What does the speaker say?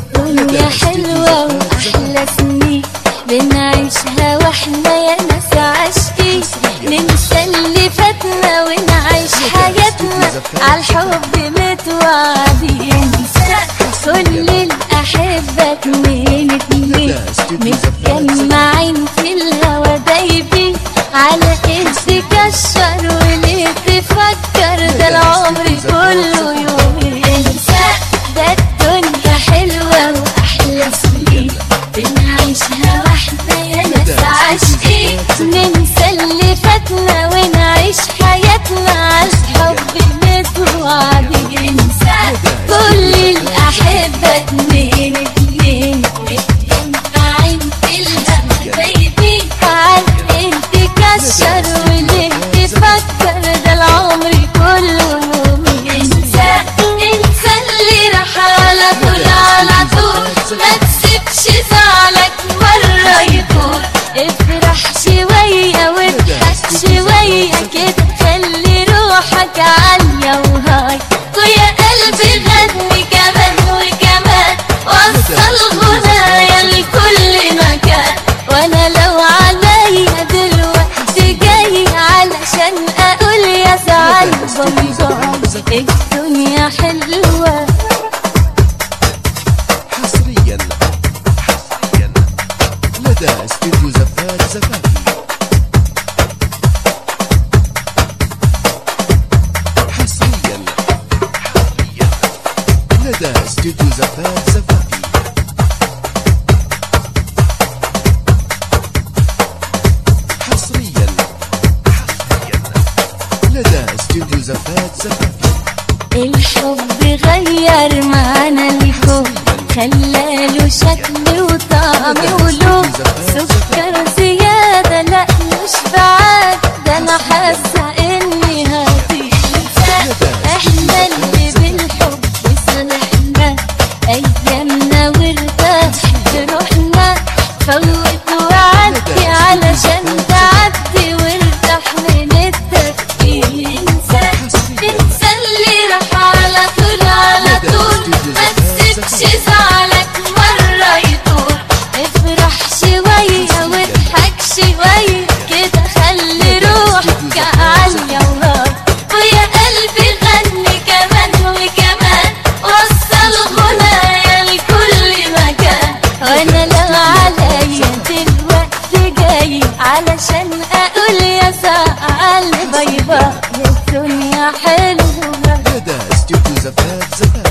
الدنيا حلوة وأحلى سنين بنعيشها واحنا يا ناس عاشقين ننسى اللي فاتنا ونعيش حياتنا عالحب متوعدين كل الأحبة اتنين اتنين متجمعين في الهوا دايبين على ايه تكشر وليه تفكر ده العمر كله يومين ده الدنيا حلوة وأحلى سنين بنعيشها واحنا يا ناس عاشقين ننسى اللي فاتنا ونعيش حياتنا عالحب متوعدين كل الأحبة اتنين اتنين متجمعين في الهوا دايبين على ايه تكشر وليه تفكر ده العمر كله يومين انسى انسى اللي راح على طول على طول ما تسيبش زعلك مرة يطول افرح شوية واضحك شوية كده خلي روحك عالية وهاي ويا قلبي غني كمان وكمان وصل غنايا لكل مكان وانا لو عليا دلوقتي جاي علشان اقول يا سعد باي الدنيا حلوه حصريا حصريا لدى استوديو زفات زفافي حصريا حصريا لدى استوديو زفات زفافي حصريا حصريا لدى استوديو زفات زفافي الحب غير معانا الكون خلاله شكل وطعم ولون سكر زيادة لا مش بعاد ده انا حاسة اني هتنسى احنا اللي بالحب صالحنا ايامنا وارتاح روحنا فوت وعدي علشان تعدي وارتاح من التفكير انسى انسى اللي راح على طول على طول ما تسيبش زعلك مرة يطول افرح شوية واضحك شوية كده خلي روحك عالية وهاب ويا قلبي غني كمان وكمان وصل غنايا لكل مكان وانا لو عليا دلوقتي جاي علشان اقول يا سعال باي باي يا الدنيا حلوة لدى استوديو زفات زفافي